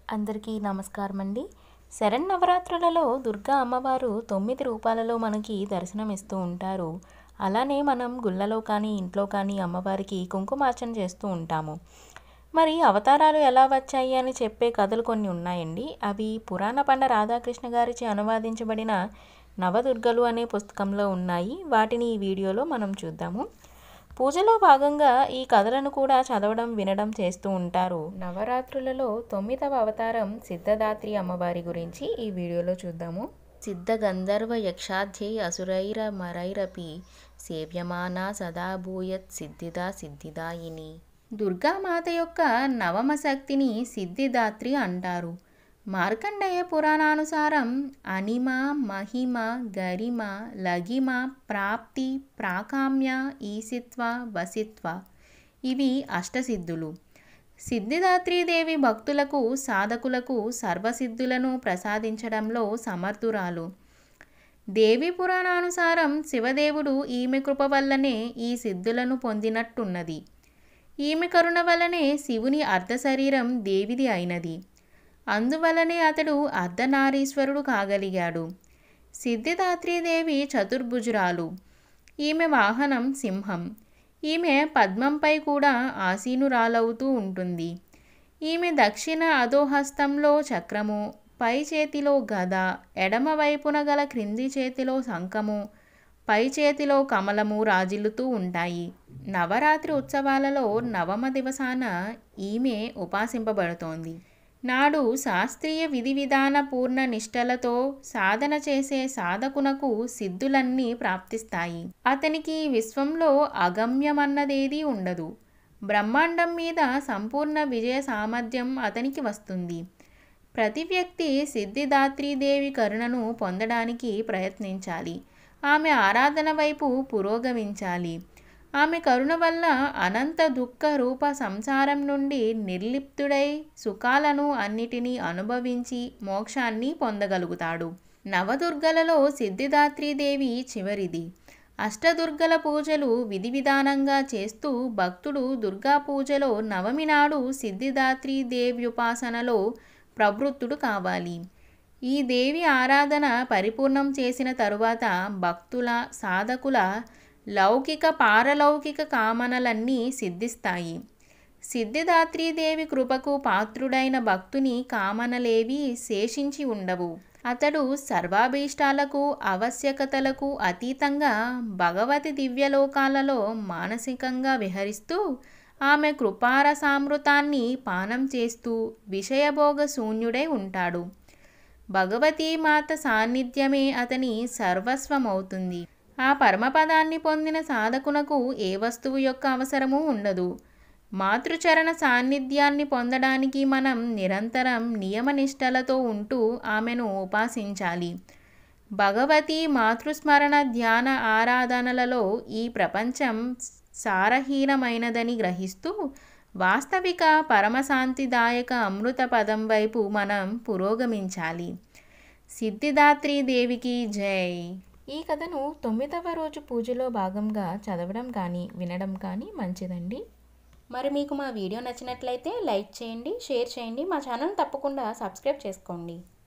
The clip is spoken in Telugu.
అందరికీ నమస్కారం అండి శరన్నవరాత్రులలో దుర్గా అమ్మవారు తొమ్మిది రూపాలలో మనకి దర్శనమిస్తూ ఉంటారు అలానే మనం గుళ్ళలో కానీ ఇంట్లో కానీ అమ్మవారికి కుంకుమార్చన చేస్తూ ఉంటాము మరి అవతారాలు ఎలా వచ్చాయి అని చెప్పే కథలు కొన్ని ఉన్నాయండి అవి పురాణ పండ రాధాకృష్ణ గారిచే అనువాదించబడిన నవదుర్గలు అనే పుస్తకంలో ఉన్నాయి వాటిని ఈ వీడియోలో మనం చూద్దాము పూజలో భాగంగా ఈ కథలను కూడా చదవడం వినడం చేస్తూ ఉంటారు నవరాత్రులలో తొమ్మిదవ అవతారం సిద్ధదాత్రి అమ్మవారి గురించి ఈ వీడియోలో చూద్దాము సిద్ధ గంధర్వ యక్షాధ్యై అసురైర మరైరపి సేవ్యమాన సదా భూయత్ సిద్ధిదా సిద్ధిదాయిని దుర్గామాత యొక్క నవమ శక్తిని సిద్ధిదాత్రి అంటారు మార్కండేయ పురాణానుసారం అనిమ మహిమ గరిమ లగిమ ప్రాప్తి ప్రాకామ్య ఈసిత్వ వసిత్వ ఇవి అష్టసిద్ధులు సిద్ధిదాత్రీదేవి భక్తులకు సాధకులకు సర్వసిద్ధులను ప్రసాదించడంలో సమర్థురాలు దేవి పురాణానుసారం శివదేవుడు ఈమె కృప వల్లనే ఈ సిద్ధులను పొందినట్టున్నది ఈమె కరుణ వల్లనే శివుని అర్ధశరీరం దేవిది అయినది అందువలనే అతడు అర్ధనారీశ్వరుడు కాగలిగాడు సిద్ధిదాత్రీదేవి చతుర్భుజురాలు ఈమె వాహనం సింహం ఈమె పద్మంపై కూడా ఆసీనురాలవుతూ ఉంటుంది ఈమె దక్షిణ అధోహస్తంలో చక్రము పై చేతిలో గద ఎడమ వైపున గల క్రింది చేతిలో శంఖము పై చేతిలో కమలము రాజిల్లుతూ ఉంటాయి నవరాత్రి ఉత్సవాలలో నవమ దివసాన ఈమె ఉపాసింపబడుతోంది నాడు శాస్త్రీయ విధి విధాన పూర్ణ నిష్టలతో సాధన చేసే సాధకునకు సిద్ధులన్నీ ప్రాప్తిస్తాయి అతనికి విశ్వంలో అగమ్యమన్నదేదీ ఉండదు బ్రహ్మాండం మీద సంపూర్ణ విజయ సామర్థ్యం అతనికి వస్తుంది ప్రతి వ్యక్తి సిద్ధిదాత్రీదేవి కరుణను పొందడానికి ప్రయత్నించాలి ఆమె ఆరాధన వైపు పురోగమించాలి ఆమె కరుణ వల్ల అనంత దుఃఖ రూప సంసారం నుండి నిర్లిప్తుడై సుఖాలను అన్నిటినీ అనుభవించి మోక్షాన్ని పొందగలుగుతాడు నవదుర్గలలో సిద్ధిదాత్రీదేవి చివరిది అష్టదుర్గల పూజలు విధి విధానంగా చేస్తూ భక్తుడు దుర్గా పూజలో నవమి నాడు సిద్ధిదాత్రీదేవ్యుపాసనలో ప్రవృత్తుడు కావాలి ఈ దేవి ఆరాధన పరిపూర్ణం చేసిన తరువాత భక్తుల సాధకుల లౌకిక పారలౌకిక కామనలన్నీ సిద్ధిస్తాయి సిద్ధిదాత్రీదేవి కృపకు పాత్రుడైన భక్తుని కామనలేవి శేషించి ఉండవు అతడు సర్వాభీష్టాలకు ఆవశ్యకతలకు అతీతంగా భగవతి దివ్యలోకాలలో మానసికంగా విహరిస్తూ ఆమె కృపారసామృతాన్ని పానం చేస్తూ విషయభోగ శూన్యుడై ఉంటాడు భగవతీమాత సాన్నిధ్యమే అతని సర్వస్వమవుతుంది ఆ పరమపదాన్ని పొందిన సాధకునకు ఏ వస్తువు యొక్క అవసరమూ ఉండదు మాతృచరణ సాన్నిధ్యాన్ని పొందడానికి మనం నిరంతరం నియమనిష్టలతో ఉంటూ ఆమెను ఉపాసించాలి భగవతి మాతృస్మరణ ధ్యాన ఆరాధనలలో ఈ ప్రపంచం సారహీనమైనదని గ్రహిస్తూ వాస్తవిక పరమశాంతిదాయక అమృత పదం వైపు మనం పురోగమించాలి సిద్ధిదాత్రి దేవికి జై ఈ కథను తొమ్మిదవ రోజు పూజలో భాగంగా చదవడం కానీ వినడం కానీ మంచిదండి మరి మీకు మా వీడియో నచ్చినట్లయితే లైక్ చేయండి షేర్ చేయండి మా ఛానల్ తప్పకుండా సబ్స్క్రైబ్ చేసుకోండి